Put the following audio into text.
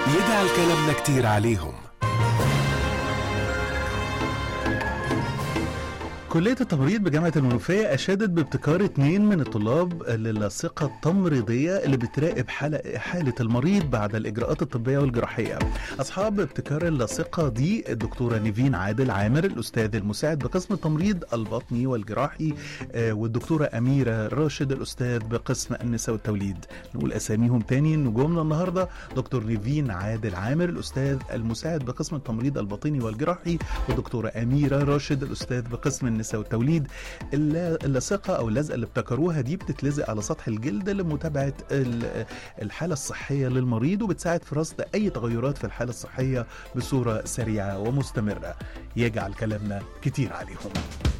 يجعل كلامنا كتير عليهم كلية التمريض بجامعة المنوفية أشادت بابتكار اتنين من الطلاب للصقة التمريضية اللي بتراقب حالة, حالة المريض بعد الإجراءات الطبية والجراحية أصحاب ابتكار اللصقة دي الدكتورة نيفين عادل عامر الأستاذ المساعد بقسم التمريض البطني والجراحي آه، والدكتورة أميرة راشد الأستاذ بقسم النساء والتوليد نقول أساميهم تاني نجومنا النهاردة دكتور نيفين عادل عامر الأستاذ المساعد بقسم التمريض الباطني والجراحي والدكتورة أميرة راشد الأستاذ بقسم النساء والتوليد الل- اللصقة أو اللزقة اللي ابتكروها دي بتتلزق على سطح الجلد لمتابعة ال- الحالة الصحية للمريض وبتساعد في رصد أي تغيرات في الحالة الصحية بصورة سريعة ومستمرة يجعل كلامنا كتير عليهم